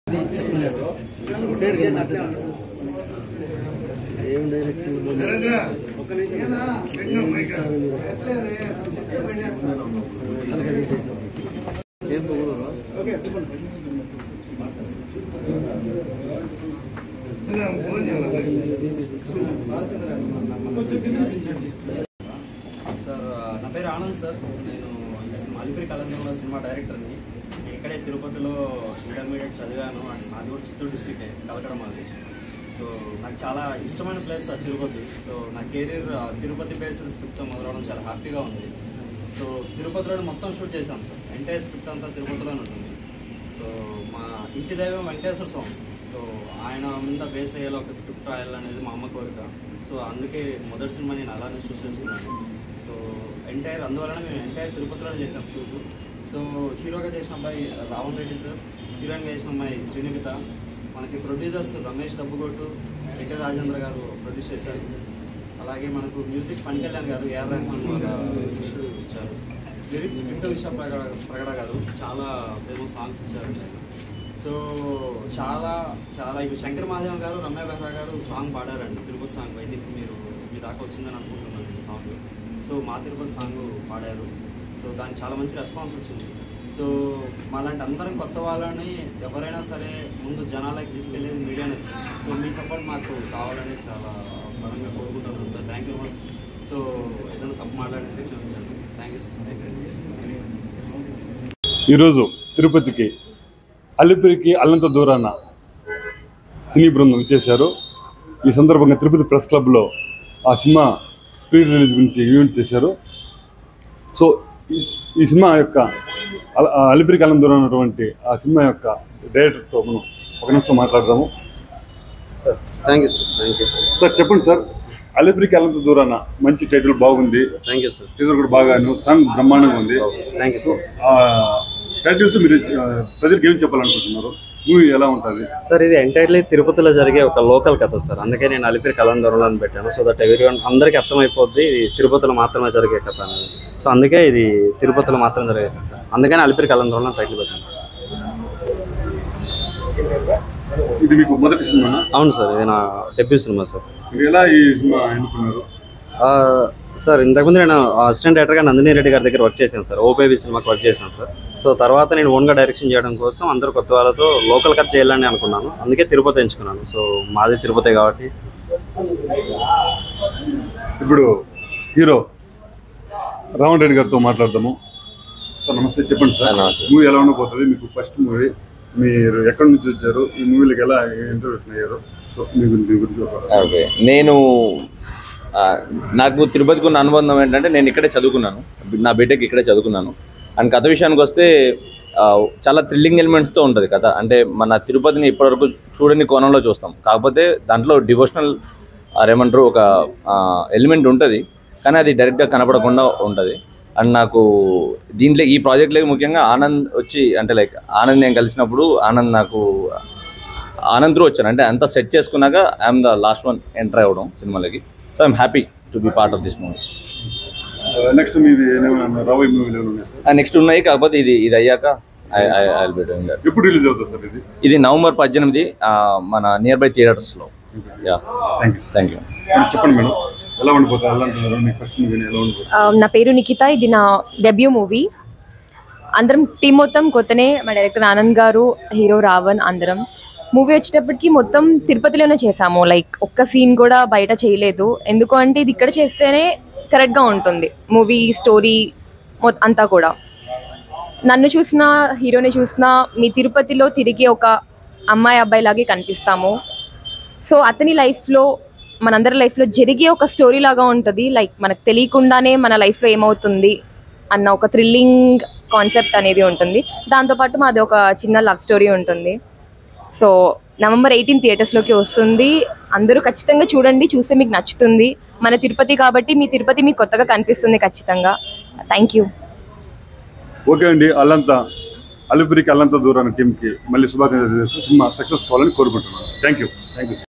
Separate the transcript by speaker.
Speaker 1: ఏం డైరెక్ట్ ఏం పొగడరా
Speaker 2: సార్ నా పేరు ఆనంద్ సార్ నేను ఈ సినిమా అలిపిరి కళంలో సినిమా డైరెక్టర్ని నేను ఇక్కడే తిరుపతిలో ఇంటర్మీడియట్ చదివాను అండ్ నాది కూడా చిత్తూరు డిస్టిక్ కలకడ మాది సో నాకు చాలా ఇష్టమైన ప్లేస్ సార్ తిరుపతి సో నా కెరీర్ తిరుపతి బేస్డ్ స్క్రిప్ట్తో మొదలవడం చాలా హ్యాపీగా ఉంది సో తిరుపతిలోనే మొత్తం షూట్ చేశాం సార్ ఎంటైర్ స్క్రిప్ట్ అంతా తిరుపతిలోనే ఉంటుంది సో మా ఇంటి దైవం వెంకటేశ్వర స్వామి సో ఆయన మీద బేస్ అయ్యేలా ఒక స్క్రిప్ట్ రాయాలనేది మా అమ్మ కోరిక సో అందుకే మొదటి సినిమా నేను అలానే చూస్ చేసుకున్నాను సో ఎంటైర్ అందువలన మేము ఎంటైర్ తిరుపతిలోనే చేసాం షూట్ సో హీరోగా చేసిన అబ్బాయి రావణ్ రెడ్డి సార్ హీరోయిన్గా చేసిన అమ్మాయి శ్రీనికిత మనకి ప్రొడ్యూసర్స్ రమేష్ డబ్బుగొట్టు వెంకట రాజేంద్ర గారు ప్రొడ్యూస్ చేశారు అలాగే మనకు మ్యూజిక్ పని కళ్యాణ్ గారు ఏఆర్ రెహమాన్ వాళ్ళ శిష్యుడు ఇచ్చారు లిరిక్స్ కింటూ విశ్వ ప్రగడ ప్రగడ గారు చాలా ఫేమస్ సాంగ్స్ ఇచ్చారు సో చాలా చాలా ఇప్పుడు శంకర్ మహాదేవన్ గారు రమ్య బెహ్రా గారు సాంగ్ పాడారండి తిరుపతి సాంగ్ అయితే మీరు మీ దాకా వచ్చిందని అనుకుంటున్నాను ఈ సాంగ్ సో మా తిరుపతి సాంగ్ పాడారు సో దానికి చాలా మంచి రెస్పాన్స్ వచ్చింది సో మాలాంటి అందరం కొత్త వాళ్ళని ఎవరైనా సరే ముందు జనాలకి తీసుకెళ్ళేది మీడియానే సార్ సో మీ సపోర్ట్ మాకు కావాలని చాలా బలంగా కోరుకుంటున్నాను sir thank you much so ఏదైనా తప్పు మాట్లాడితే క్షమించండి thank you sir thank you
Speaker 3: ఈరోజు తిరుపతికి అల్లిపిరికి అల్లంత దూరాన సినీ బృందం ఇచ్చేశారు ఈ సందర్భంగా తిరుపతి ప్రెస్ క్లబ్లో ఆ సినిమా ప్రీ రిలీజ్ గురించి ఈవెంట్ చేశారు సో ఈ- ఈ సినిమా యొక్క అల- ఆ అలిపిరికి అల్లం దూరం ఉన్నటువంటి ఆ సినిమా యొక్క డైరెక్టర్తో మనం ఒక నిమిషం మాట్లాడదాము
Speaker 1: thank you sir thank you
Speaker 3: sir చెప్పండి సార్ అలిపిరికి అల్లంత దూరాన మంచి టైటిల్ బాగుంది
Speaker 1: థ్యాంక్ యూ సార్
Speaker 3: టీజర్ కూడా బాగాను సాంగ్ బ్రహ్మాండంగా ఉంది
Speaker 1: థ్యాంక్ యూ సార్
Speaker 3: ఆ టైటిల్తో మీరు ఆ, ప్రజలకు ఏం చెప్పాలనుకుంటున్నారు మూవీ ఎలా ఉంటుంది
Speaker 1: సార్ ఇది ఎంటైర్లీ తిరుపతిలో జరిగే ఒక లోకల్ కథ సార్ అందుకే నేను అలిపిరి కలందరంలో అని పెట్టాను సో దట్ ఎవరి అందరికీ అర్థమైపోద్ది ఇది తిరుపతిలో మాత్రమే జరిగే కథ అనేది సో అందుకే ఇది తిరుపతిలో మాత్రం జరిగే కథ సార్ అందుకని అలిపిరి కలందరంలో టైటిల్ పెట్టాను సార్
Speaker 3: ఇది మీకు మొదటి సినిమానా
Speaker 1: అవును సార్ ఇది నా డెబ్యూ సినిమా సార్
Speaker 3: మీరు ఎలా ఈ సినిమా ఎన్నుకున్నారు
Speaker 1: ఆ, సార్ ఇంతకుముందు నేను అసిస్టెంట్ డైరెక్టర్గా నందిని రెడ్డి గారి దగ్గర వర్క్ చేశాను సార్ ఓబేబీ సినిమాకి వర్క్ చేశాను సార్ సో తర్వాత నేను ఓన్గా డైరెక్షన్ చేయడం కోసం అందరు కొత్త వాళ్ళతో లోకల్ కట్ చేయాలని అనుకున్నాను అందుకే తిరుపతి ఎంచుకున్నాను సో మాది తిరుపతి కాబట్టి
Speaker 3: ఇప్పుడు హీరో రావణ్ రెడ్డి గారితో మాట్లాడదాము సార్ నమస్తే చెప్పండి సార్
Speaker 4: నమస్తే.
Speaker 3: మూవీ ఎలా ఉండబోతుంది మీకు ఫస్ట్ మూవీ మీరు ఎక్కడి నుంచి వచ్చారు ఈ మూవీలకు ఎలా ఇంటర్వ్యూషన్ అయ్యారు సో మీ గురించి మీ గురించి ఒక-
Speaker 4: ఓకే నేను ఆ, నాకు తిరుపతికి ఉన్న అనుబంధం ఏంటంటే నేను ఇక్కడే చదువుకున్నాను నా బీటెక్ ఇక్కడే చదువుకున్నాను అండ్ కథ విషయానికి వస్తే ఆ, చాలా థ్రిల్లింగ్ ఎలిమెంట్స్తో ఉంటుంది కథ అంటే మన తిరుపతిని ఇప్పటివరకు చూడని కోణంలో చూస్తాం కాకపోతే దాంట్లో డివోషనల్ ఏమంటారు ఒక ఎలిమెంట్ ఉంటుంది కానీ అది డైరెక్ట్గా కనపడకుండా ఉంటుంది అండ్ నాకు దీంట్లో ఈ ప్రాజెక్ట్లోకి ముఖ్యంగా ఆనంద్ వచ్చి అంటే లైక్ ఆనంద్ నేను కలిసినప్పుడు ఆనంద్ నాకు ఆనంద్ త్రూ వచ్చాను అంటే అంతా సెట్ చేసుకున్నాక I'm the last one enter అవ్వడం సినిమాలకి so I'm happy to be part of this movie
Speaker 3: next movie ఏమైనా రాబోయే మూవీలు ఏమైనా ఉన్నాయా సార్
Speaker 4: నెక్స్ట్ ఉన్నాయి కాకపోతే ఇది ఇది అయ్యాక ఐ బి డూయింగ్ దట్
Speaker 3: ఎప్పుడు రిలీజ్ అవుతుంది సార్ ఇది
Speaker 4: ఇది నవంబర్ పద్దెనిమిది ఆ, మన నియర్ బై థియేటర్స్లో yeah
Speaker 3: thank you
Speaker 4: thank you
Speaker 3: madam చెప్పండి మేడం ఎలా ఉండిపోతుంది ఎలా అంటున్నారు మీ ఫస్ట్ మూవీ ఎలా ఉండిపోతుంది
Speaker 5: ఆ, నా పేరు నిఖిత ఇది నా డెబ్యూ మూవీ అందరం టీం మొత్తం కొత్తనే మా డైరెక్టర్ ఆనంద్ గారు హీరో రావణ్ అందరం మూవీ వచ్చేటప్పటికి మొత్తం తిరుపతిలోనే చేసాము లైక్ ఒక్క సీన్ కూడా బయట చేయలేదు ఎందుకు అంటే ఇది ఇక్కడ చేస్తేనే కరెక్ట్గా ఉంటుంది మూవీ స్టోరీ అంతా కూడా నన్ను చూసిన హీరోని చూసిన మీ తిరుపతిలో తిరిగి ఒక అమ్మాయి అబ్బాయి లాగే కనిపిస్తాము సో అతని లైఫ్లో మనందరి లైఫ్లో జరిగే ఒక స్టోరీ లాగా ఉంటుంది లైక్ మనకు తెలియకుండానే మన లైఫ్లో ఏమవుతుంది అన్న ఒక థ్రిల్లింగ్ కాన్సెప్ట్ అనేది ఉంటుంది దాంతోపాటు మాది ఒక చిన్న లవ్ స్టోరీ ఉంటుంది సో నవంబర్ ఎయిటీన్ థియేటర్స్లోకి వస్తుంది అందరూ ఖచ్చితంగా చూడండి చూస్తే మీకు నచ్చుతుంది మన తిరుపతి కాబట్టి మీ తిరుపతి మీకు కొత్తగా కనిపిస్తుంది ఖచ్చితంగా థ్యాంక్ యూ
Speaker 3: ఓకే అండి అల్లంతా అలిపిరికి అల్లంత దూరాన్ని టీంకి మళ్ళీ శుభాకాంక్షలు చేస్తూ సినిమా సక్సెస్ కావాలని కోరుకుంటున్నాను థ్యాంక్ యూ థ్యాంక్ యూ